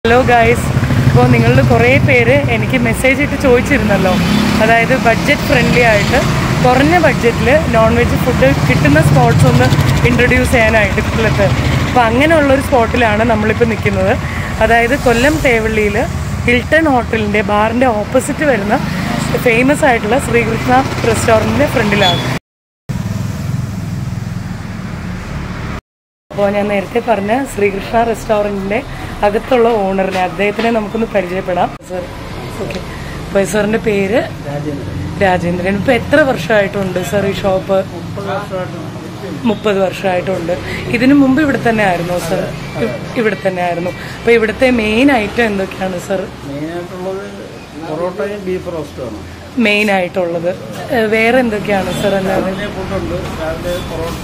Hello guys ഇപ്പോൾ നിങ്ങളിൽ കുറേ പേര് എനിക്ക് മെസ്സേജ് ഇട്ട് ചോദിച്ചിരുന്നല്ലോ അതായത് ബഡ്ജറ്റ് ഫ്രണ്ട്ലി ആയിട്ട് കുറഞ്ഞ ബഡ്ജറ്റിൽ നോൺ വെജ് ഫുഡ് കിട്ടുന്ന സ്പോട്ട്സ് ഒന്ന് ഇൻട്രൊഡ്യൂസ് ചെയ്യാനായിട്ട് കൊല്ലത്ത് അപ്പോൾ അങ്ങനെയുള്ളൊരു സ്പോട്ടിലാണ് നമ്മളിപ്പോൾ നിൽക്കുന്നത് അതായത് കൊല്ലം തേവള്ളിയിൽ ഹിൽട്ടൺ ഹോട്ടലിൻ്റെ ബാറിൻ്റെ ഓപ്പോസിറ്റ് വരുന്ന ഫേമസ് ആയിട്ടുള്ള ശ്രീകൃഷ്ണ റെസ്റ്റോറൻറ്റിൻ്റെ ഫ്രണ്ടിലാണ് അപ്പോൾ ഞാൻ നേരത്തെ പറഞ്ഞ ശ്രീകൃഷ്ണ റെസ്റ്റോറൻറ്റിൻ്റെ അകത്തുള്ള ഓണറിനെ അദ്ദേഹത്തിനെ നമുക്കൊന്ന് പരിചയപ്പെടാം സർ ഓക്കെ അപ്പോൾ സാറിൻ്റെ പേര് രാജേന്ദ്രൻ ഇപ്പോൾ എത്ര വർഷമായിട്ടുണ്ട് സർ ഈ ഷോപ്പ് മുപ്പത് വർഷമായിട്ടുണ്ട് ഇതിനു മുമ്പ് ഇവിടെ തന്നെ ആയിരുന്നു സർ ഇവിടെ തന്നെ ആയിരുന്നു അപ്പോൾ ഇവിടുത്തെ മെയിൻ ഐറ്റം എന്തൊക്കെയാണ് സർ മെയിനായിട്ടുള്ളത് പൊറോട്ടയും ബീഫ് റോസ്റ്റുമാണ് മെയിൻ ആയിട്ടുള്ളത് ഏഹ് വേറെ എന്തൊക്കെയാണ് സർ അല്ലാതെ രാവിലെ ഫുഡുണ്ട് രാവിലെ പൊറോട്ട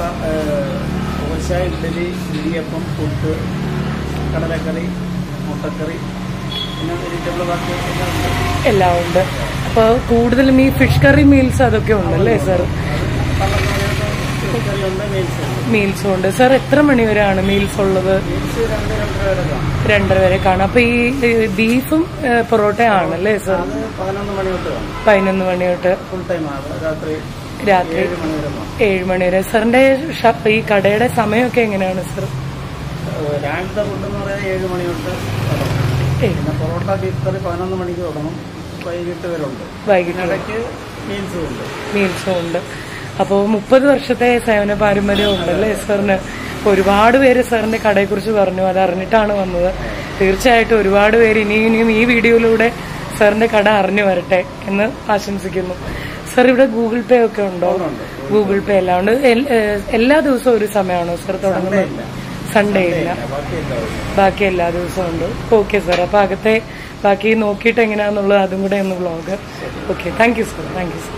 ദോശ ഇഡ്ഡലി ഇടിയപ്പം പുട്ട് കടലക്കറി മുട്ടക്കറി പിന്നെ വെജിറ്റബിൾ ബാക്കി എല്ലാം ഉണ്ട് എല്ലാം ഉണ്ട് അപ്പോൾ കൂടുതലും ഈ ഫിഷ് കറി മീൽസ് അതൊക്കെ ഉണ്ടല്ലേ സർ പന്ത്രണ്ട് മണിയൊക്കെ കറിയുണ്ട് മീൽസ് ഉണ്ട് മീൽസും ഉണ്ട് സർ എത്ര മണി വരെയാണ് മീൽസ് ഉള്ളത് മീൽസ് രണ്ട് രണ്ടര വരെ കാണും രണ്ടര വരെ കാണാം അപ്പൊ ഈ ഏഹ്, ബീഫും ഏഹ്, പൊറോട്ടയും ആണല്ലേ സർ അത് പതിനൊന്ന് മണി തൊട്ട് കാണും പതിനൊന്ന് മണി തൊട്ട് ഫുൾ ടൈം ആണ് രാത്രി രാത്രി ഏഴ് മണി വരെ കാണും ഏഴ് മണി വരെ സാറിന്റെ ഷപ്പ് ഈ കടയുടെ സമയമൊക്കെ എങ്ങനെയാണ് സർ ഏഹ് രാവിലത്തെ ഫുഡ് എന്ന് പറയാൻ ഏഴ് മണി തൊട്ട് തുടങ്ങും ഏയ്, പിന്നെ പൊറോട്ട ബീഫ് കറി പതിനൊന്ന് മണിക്ക് തുടങ്ങും വൈകിട്ട് വരെ ഉണ്ട് വൈകിട്ട് ഇടയ്ക്ക് മീൽസും ഉണ്ട് മീൽസും ഉണ്ട് അപ്പോൾ മുപ്പത് വർഷത്തെ സേവന പാരമ്പര്യം ഉണ്ടല്ലേ സാറിന് അപ്പോൾ ഒരുപാട് പേര് സാറിന്റെ കടയെക്കുറിച്ച് പറഞ്ഞു അത് അറിഞ്ഞിട്ടാണ് വന്നത് തീർച്ചയായിട്ടും ഒരുപാട് പേര് ഇനിയും ഇനിയും ഈ വീഡിയോയിലൂടെ സാറിന്റെ കട അറിഞ്ഞു വരട്ടെ എന്ന് ആശംസിക്കുന്നു സാർ ഇവിടെ ഗൂഗിൾ പേ ഒക്കെ ഉണ്ടോ ഉണ്ട്. ഗൂഗിൾ പേ എല്ലാം ഉണ്ട് എൽ- ഏഹ് എല്ലാ ദിവസവും ഒരു സമയമാണോ സാർ തുടങ്ങുന്നത് സൺഡേ ഇല്ല ബാക്കി എല്ലാവരും ബാക്കി എല്ലാ ദിവസവും ഉണ്ട് ഓക്കെ സാർ അപ്പോൾ അകത്തെ ബാക്കി നോക്കിയിട്ട് എങ്ങനെയാണെന്നുള്ളത് അതും കൂടെ ഒന്ന് vlog okay thank you sir thank you sir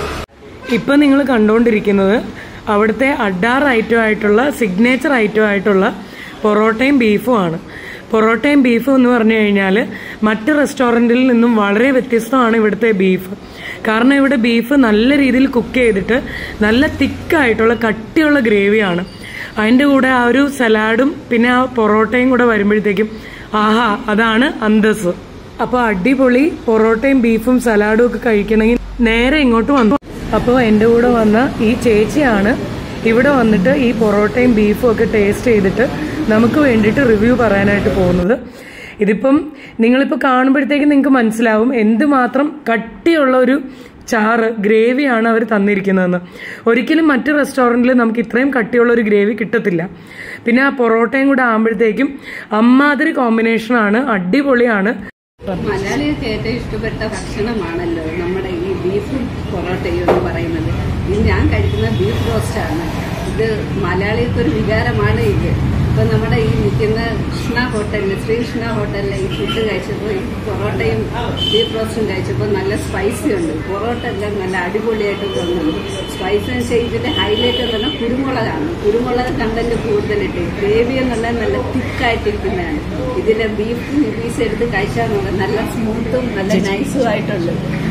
ഇപ്പം നിങ്ങൾ കണ്ടുകൊണ്ടിരിക്കുന്നത് അവിടുത്തെ അഡാർ ഐറ്റം ആയിട്ടുള്ള സിഗ്നേച്ചർ ഐറ്റം ആയിട്ടുള്ള പൊറോട്ടയും ബീഫും ആണ് പൊറോട്ടയും ബീഫും എന്ന് പറഞ്ഞു കഴിഞ്ഞാൽ മറ്റ് റെസ്റ്റോറൻറ്റിൽ നിന്നും വളരെ വ്യത്യസ്തമാണ് ഇവിടുത്തെ ബീഫ് കാരണം ഇവിടെ ബീഫ് നല്ല രീതിയിൽ കുക്ക് ചെയ്തിട്ട് നല്ല തിക്കായിട്ടുള്ള കട്ടിയുള്ള ഗ്രേവിയാണ് അതിൻ്റെ കൂടെ ആ ഒരു സലാഡും പിന്നെ ആ പൊറോട്ടയും കൂടെ വരുമ്പോഴത്തേക്കും ആഹാ അതാണ് അന്തസ് അപ്പോൾ അടിപൊളി പൊറോട്ടയും ബീഫും സലാഡും ഒക്കെ കഴിക്കണമെങ്കിൽ നേരെ ഇങ്ങോട്ട് വന്നു അപ്പോൾ എൻ്റെ കൂടെ വന്ന ഈ ചേച്ചിയാണ് ഇവിടെ വന്നിട്ട് ഈ പൊറോട്ടയും ബീഫും ഒക്കെ ടേസ്റ്റ് ചെയ്തിട്ട് നമുക്ക് വേണ്ടിയിട്ട് റിവ്യൂ പറയാനായിട്ട് പോകുന്നത് ഇതിപ്പം നിങ്ങളിപ്പോൾ കാണുമ്പോഴത്തേക്കും നിങ്ങൾക്ക് മനസ്സിലാവും എന്തുമാത്രം കട്ടിയുള്ള ഒരു ചാറ് ഗ്രേവിയാണ് അവർ തന്നിരിക്കുന്നതെന്ന് ഒരിക്കലും മറ്റ് റെസ്റ്റോറൻറ്റിൽ നമുക്ക് ഇത്രയും കട്ടിയുള്ള ഒരു ഗ്രേവി കിട്ടത്തില്ല പിന്നെ ആ പൊറോട്ടയും കൂടെ ആകുമ്പോഴത്തേക്കും അമ്മാതിരി കോമ്പിനേഷനാണ് അടിപൊളിയാണ് മലയാളികൾക്ക് ഏറ്റവും ഇഷ്ടപ്പെട്ട ഭക്ഷണമാണല്ലോ നമ്മുടെ ഈ ബീഫും പൊറോട്ടയും എന്ന് പറയുന്നത് ഇത് ഞാൻ കഴിക്കുന്ന ബീഫ് റോസ്റ്റാണ് ഇത് മലയാളികൾക്ക് ഒരു വികാരമാണ് ഇത് ഇപ്പൊ നമ്മുടെ ഈ നിൽക്കുന്ന കൃഷ്ണ ഹോട്ടലിൽ ശ്രീകൃഷ്ണ ഹോട്ടലിൽ ഈ ഫുഡ് കഴിച്ചപ്പോൾ ഈ പൊറോട്ടയും ബീഫ് റോസ്റ്റും കഴിച്ചപ്പോൾ നല്ല സ്പൈസി ഉണ്ട് പൊറോട്ട എല്ലാം നല്ല അടിപൊളിയായിട്ട് തോന്നുന്നു സ്പൈസി എന്ന് വെച്ചാൽ ഇതിന്റെ ഹൈലൈറ്റ് എന്ന് പറഞ്ഞാൽ കുരുമുളകാണ് കുരുമുളക് കണ്ടന്റ് കൂടുതലിട്ട് ഗ്രേവി എന്നുള്ള നല്ല തിക്കായിട്ടിരിക്കുന്നതാണ് ഇതിലെ ബീഫ് പീസ് എടുത്ത് കഴിച്ചാൽ മതി. നല്ല സ്മൂത്തും നല്ല നൈസും ആയിട്ടുണ്ട്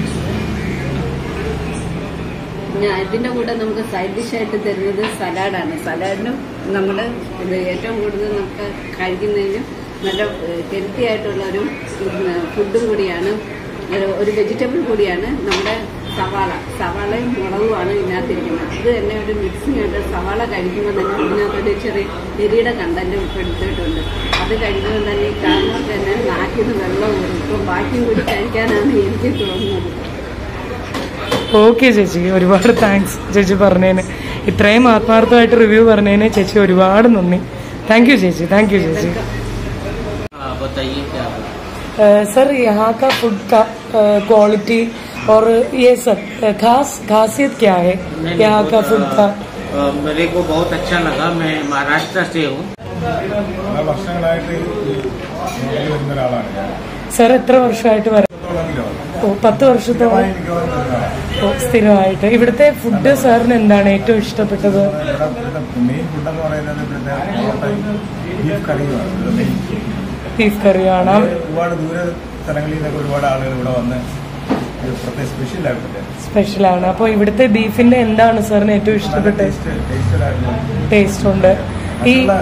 പിന്നെ ഇതിന്റെ കൂടെ നമുക്ക് സൈഡ് ഡിഷ് ആയിട്ട് തരുന്നത് സലാഡാണ് സലാഡിനും നമ്മൾ ഇത് ഏറ്റവും കൂടുതൽ നമുക്ക് കഴിക്കുന്നതിന് നല്ല ഹെൽത്തി ആയിട്ടുള്ള ഒരു ഫുഡും കൂടിയാണ് ഒരു- ഒരു വെജിറ്റബിൾ കൂടിയാണ് നമ്മുടെ സവാള സവാളയും മുളകുമാണ് ഇതിനകത്തിരിക്കുന്നത് ഇത് തന്നെ ഒരു മിക്സിംഗ് ആയിട്ട് സവാള കഴിക്കുമ്പോൾ തന്നെ ഇതിനകത്തൊരു ചെറിയ എരിയുടെ കണ്ടന്റ് ഉൾപ്പെടുത്തിയിട്ടുണ്ട് അത് കഴിക്കുമ്പോൾ തന്നെ ഈ കാണുമ്പോൾ തന്നെ നാക്കിന് വെള്ളം വരും ഇപ്പം ബാക്കിയും കൂടി കഴിക്കാനാണ് എനിക്ക് തോന്നുന്നത് ഓക്കെ ചേച്ചി ഒരുപാട് താങ്ക്സ് ചേച്ചി പറഞ്ഞതിന് ഇത്രയും ആത്മാർത്ഥമായിട്ട് റിവ്യൂ പറഞ്ഞതിന് ചേച്ചി ഒരുപാട് നന്ദി താങ്ക് യു ചേച്ചി താങ്ക് യു ചേച്ചി हाँ बताइए क्या अ, सर यहाँ का फूड का क्वालिटी और ये सब अ, खास खासियत क्या है यहाँ का फूड का अ, मेरे को बहुत अच्छा लगा मैं महाराष्ट्र से हूँ പല വർഷങ്ങളായിട്ട് ഈ ജോലി വരുന്ന ഒരാളാണ് ഞാൻ സർ എത്ര വർഷമായിട്ട് വരാം പത്തോളം കിലോ ഓ പത്ത് വർഷത്തോളം മിക്കവാറും തിന്നതാണ്. ഓ, സ്ഥിരമായിട്ട് ഇവിടുത്തെ ഫുഡ് സാറിന് എന്താണ് ഏറ്റവും ഇഷ്ടപ്പെട്ടത് ഇവിടെ ഇവിടുത്തെ മെയിൻ ഫുഡെന്ന് പറയുന്നത് ഇവിടുത്തെ പൊറോട്ടയും ബീഫ് കറിയുമാണ് ഇവിടുത്തെ മെയിൻ ബീഫ് കറിയാണ് ഒരുപാട് ദൂര സ്ഥലങ്ങളിൽ നിന്നൊക്കെ ഒരുപാട് ആളുകൾ ഇവിടെ വന്ന് ഇത് പ്രത്യേക സ്പെഷ്യൽ ആയിട്ടുണ്ട് സ്പെഷ്യലാണ് അപ്പോൾ ഇവിടുത്തെ ബീഫിന്റെ എന്താണ് സാറിന് ഏറ്റവും ഇഷ്ടപ്പെട്ടത് ടേസ്റ്റ് ടേസ്റ്റഡ് ആയിട്ടുള്ള ടേസ്റ്റ് ഉണ്ട് ഈ മറ്റുള്ള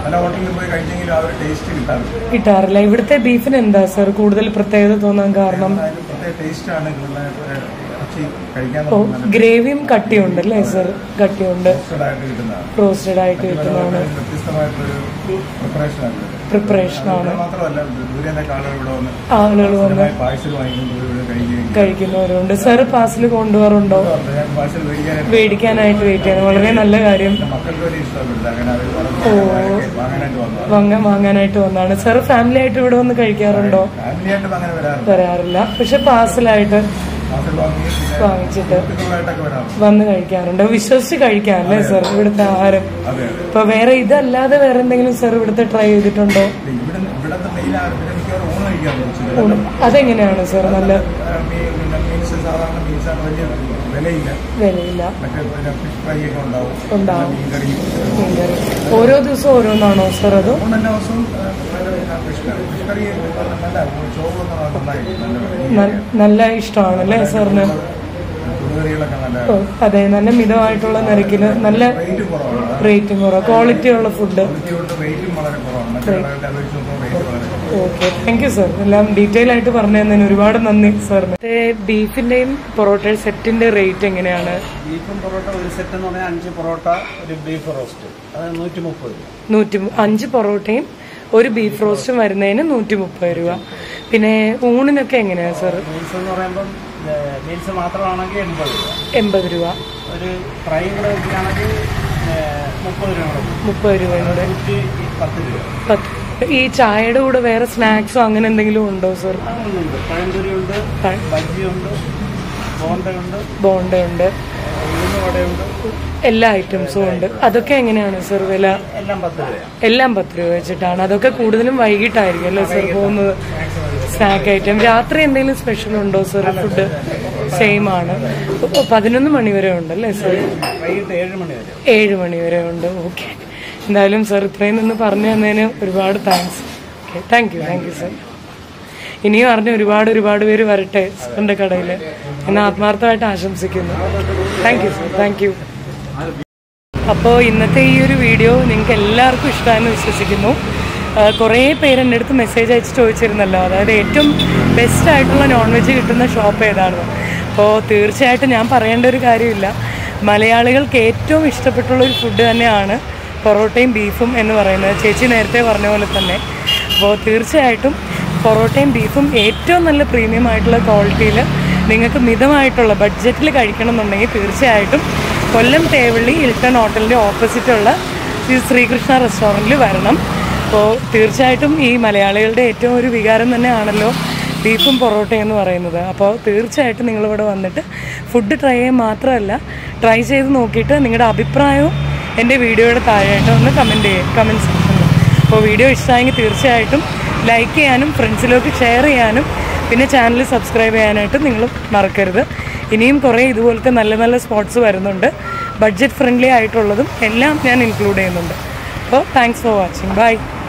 പല ഹോട്ടലിൽ പോയി കഴിച്ചെങ്കിലും ആ ഒരു ടേസ്റ്റ് കിട്ടാറില്ല കിട്ടാറില്ല ഇവിടുത്തെ ബീഫിന് എന്താ സർ കൂടുതൽ പ്രത്യേകത തോന്നാൻ കാരണം അതിന് പ്രത്യേക ടേസ്റ്റാണ് ഇവിടെ ഇറച്ചി കഴിക്കാൻ ഓ നമുക്ക് നല്ല ഗ്രേവിയും കട്ടിയുണ്ട് അല്ലേ സർ കട്ടിയുണ്ട് roasted ആയിട്ട് കിട്ടുന്നതാണ് റോസ്റ്റഡ് ആയിട്ട് കിട്ടുന്നതാണ് വളരെ വ്യത്യസ്തമായിട്ടൊരു പ്രിപ്പറേഷൻ ആണ് ഇത്. പ്രിപ്പറേഷൻ ആണ് ഇവിടെ മാത്രമല്ല ദൂരെയൊക്കെ ആളുകൾ ഇവിടെ വന്ന് ആളുകൾ വന്ന് സ്ഥിരമായി പാഴ്സൽ വാങ്ങിക്കൊണ്ട് പോയി ഇവിടെ കഴിക്കുകയും കഴിക്കുന്നവരുണ്ട് സർ പാർസൽ കൊണ്ടുപോകാറുണ്ടോ ചെയ്യാറുണ്ട്. ഞാൻ പാഴ്സൽ മേടിക്കാനായിട്ട് മേടിക്കാനായിട്ട് വെയിറ്റ് ചെയ്യണം വളരെ നല്ല കാര്യം എൻ്റെ മക്കൾക്ക് വലിയ ഇഷ്ടപ്പെട്ടില്ല അങ്ങനെ അവർ വാങ്ങാനായിട്ട് വന്നതാണ് വാങ്ങ വാങ്ങാനായിട്ട് വന്നതാണ് സർ ഫാമിലി ആയിട്ട് ഇവിടെ വന്ന് കഴിക്കാറുണ്ടോ ഫാമിലിയായിട്ടും അങ്ങനെ വരാറുണ്ട് വരാറില്ല പക്ഷെ പാർസലായിട്ട് പാഴ്സൽ വാങ്ങി പിന്നെ വാങ്ങിച്ചിട്ട് കുട്ടികളായിട്ടൊക്കെ വരാറുണ്ട് വന്ന് കഴിക്കാറുണ്ട് വിശ്വസിച്ച് കഴിക്കാം അല്ലേ സർ ഇവിടുത്തെ ആഹാരം അതെ അതെ ഇപ്പൊ വേറെ ഇതല്ലാതെ വേറെ എന്തെങ്കിലും സർ ഇവിടുത്തെ ട്രൈ ചെയ്തിട്ടുണ്ടോ ഇവിടെ ഇവിടുത്തെ മെയിൻ ആണ് പിന്നെ മിക്കവാറും ഊണ് കഴിക്കാൻ ഊണ്. അതെങ്ങനെയാണ് സർ നല്ല മീൻസ് സാധാരണ മീൻസാണ് വലിയ വിലയില്ല വിലയില്ല മറ്റേ പിന്നെ ഫിഷ് ഫ്രൈ ഒക്കെ ഉണ്ടാവും ഉണ്ടാവും. പിന്നെ മീൻകറി മീൻകറി. ഓരോ ദിവസവും ഓരോന്നാണോ സർ അതോ ഊണ് എല്ലാ ദിവസവും ഫിഷ് കറി ഫിഷ് കറി നല്ല ചോറൊന്നും നന്നായി നല്ല ന- നല്ല ഇഷ്ടമാണ് അല്ലേ സാറിന് കുറുകറികളൊക്കെ നല്ല ഓ, അതെ നല്ല മിതമായിട്ടുള്ള നിരക്കില് നല്ല റേറ്റ് കുറവാണ് റേറ്റും കുറവ് ക്വാളിറ്റി ഉള്ള ഫുഡ് ക്വാളിറ്റി കൊണ്ട് റേറ്റും വളരെ കുറവാണ് മറ്റേ കടകളുടെ അപേക്ഷിച്ച് നോക്കുമ്പോൾ റേറ്റ് വളരെ കുറവാണ് ഓക്കെ താങ്ക് യു സർ എല്ലാം ഡീറ്റെയിൽ ആയിട്ട് പറഞ്ഞു തന്നതിന് ഒരുപാട് നന്ദി സാറിന് ബീഫിന്റെയും പൊറോട്ട സെറ്റിന്റെ റേറ്റ് എങ്ങനെയാണ് ബീഫും പൊറോട്ട ഒരു സെറ്റ് എന്ന് പറഞ്ഞാൽ അഞ്ച് പൊറോട്ട ഒരു ബീഫ് റോസ്റ്റ് അത് നൂറ്റി മുപ്പത് രൂപ നൂറ്റി മു- അഞ്ച് പൊറോട്ടയും ഒരു ബീഫ് റോസ്റ്റും വരുന്നതിന് നൂറ്റി മുപ്പത് രൂപ പിന്നെ ഊണിനൊക്കെ എങ്ങനെയാ സർ മീൽസ് എന്ന് പറയുമ്പം മീൽസ് മാത്രമാണെങ്കിൽ എൺപത് രൂപ എൺപത് രൂപ ഒരു ഫ്രൈയും കൂടെ വെക്കുകയാണെങ്കിൽ മുപ്പത് രൂപ കൂടെ കൂടും. മുപ്പത് രൂപയുടെ നൂറ്റി പത്ത് രൂപ പത്ത് ഈ ചായയുടെ കൂടെ വേറെ സ്നാക്സോ അങ്ങനെ എന്തെങ്കിലും ഉണ്ടോ സർ അങ്ങനെയുണ്ട് പഴംപൊരി ഉണ്ട് പഴം. ബജ്ജിയുണ്ട് ബോണ്ടയുണ്ട് ബോണ്ടയുണ്ട് ഉഴുന്ന് വടയുണ്ട് എല്ലാ ഐറ്റംസും ഉണ്ട് അതൊക്കെ എങ്ങനെയാണ് സർ വില എല്ലാം പത്ത് രൂപയാണ് എല്ലാം പത്ത് രൂപ വെച്ചിട്ടാണ് അതൊക്കെ കൂടുതലും വൈകിട്ടായിരിക്കും അല്ലേ സർ പോകുന്നത് സ്നാക്ക് ഐറ്റം രാത്രി എന്തെങ്കിലും സ്പെഷ്യൽ ഉണ്ടോ സർ ഫുഡ് സെയിം ആണ് ഓ, പതിനൊന്ന് മണി വരെ ഉണ്ടല്ലേ സർ വൈകിട്ട് ഏഴ് മണി വരെ ഏഴ് മണി വരെ ഉണ്ട് ഓക്കെ എന്തായാലും സർ ഇത്രയും നിന്ന് പറഞ്ഞു തന്നതിന് ഒരുപാട് thanks okay thank you thank you sir ഇനിയും അറിഞ്ഞ ഒരുപാട് ഒരുപാട് പേര് വരട്ടെ സാറിന്റെ കടയിൽ എന്ന് ആത്മാർത്ഥമായിട്ട് ആശംസിക്കുന്നു thank you sir thank you അപ്പോൾ ഇന്നത്തെ ഈ ഒരു വീഡിയോ നിങ്ങൾക്ക് എല്ലാവർക്കും ഇഷ്ടമായെന്ന് വിശ്വസിക്കുന്നു ആ, കുറേ പേര് എൻ്റെ അടുത്ത് മെസ്സേജ് അയച്ച് ചോദിച്ചിരുന്നല്ലോ അതായത് ഏറ്റവും ബെസ്റ്റ് ആയിട്ടുള്ള നോൺ വെജ് കിട്ടുന്ന ഷോപ്പ് ഏതാണെന്ന് അപ്പോൾ തീർച്ചയായിട്ടും ഞാൻ പറയേണ്ട ഒരു കാര്യമില്ല മലയാളികൾക്ക് ഏറ്റവും ഇഷ്ടപ്പെട്ടുള്ള ഒരു ഫുഡ് തന്നെയാണ് പൊറോട്ടയും ബീഫും എന്ന് പറയുന്നത് ചേച്ചി നേരത്തെ പറഞ്ഞ പോലെ തന്നെ അപ്പോൾ തീർച്ചയായിട്ടും പൊറോട്ടയും ബീഫും ഏറ്റവും നല്ല പ്രീമിയം ആയിട്ടുള്ള ക്വാളിറ്റിയിൽ നിങ്ങൾക്ക് മിതമായിട്ടുള്ള ബഡ്ജറ്റിൽ കഴിക്കണം എന്നുണ്ടെങ്കിൽ തീർച്ചയായിട്ടും കൊല്ലം തേവള്ളി ഇൽട്ടൺ ഹോട്ടലിൻ്റെ ഓപ്പോസിറ്റുള്ള ഈ ശ്രീകൃഷ്ണ റെസ്റ്റോറൻറ്റിൽ വരണം അപ്പോൾ തീർച്ചയായിട്ടും ഈ മലയാളികളുടെ ഏറ്റവും ഒരു വികാരം തന്നെയാണല്ലോ ബീഫും പൊറോട്ടയും എന്ന് പറയുന്നത് അപ്പോൾ തീർച്ചയായിട്ടും നിങ്ങളിവിടെ വന്നിട്ട് ഫുഡ് ട്രൈ ചെയ്യാൻ മാത്രമല്ല ട്രൈ ചെയ്ത് നോക്കിയിട്ട് നിങ്ങളുടെ അഭിപ്രായവും എൻ്റെ വീഡിയോയുടെ താഴെയായിട്ട് ഒന്ന് കമൻറ്റ് ചെയ്യുക കമൻറ്റ് സെക്ഷനിൽ അപ്പോൾ വീഡിയോ ഇഷ്ടമായെങ്കിൽ തീർച്ചയായിട്ടും ലൈക്ക് ചെയ്യാനും ഫ്രണ്ട്സിലേക്ക് ഷെയർ ചെയ്യാനും പിന്നെ ചാനൽ സബ്സ്ക്രൈബ് ചെയ്യാനായിട്ട് നിങ്ങൾ മറക്കരുത് ഇനിയും കുറേ ഇതുപോലത്തെ നല്ല നല്ല സ്പോട്സ് വരുന്നുണ്ട് ബഡ്ജറ്റ് ഫ്രണ്ട്ലി ആയിട്ടുള്ളതും എല്ലാം ഞാൻ ഇൻക്ലൂഡ് ചെയ്യുന്നുണ്ട് അപ്പോൾ താങ്ക്സ് ഫോർ വാച്ചിങ് ബൈ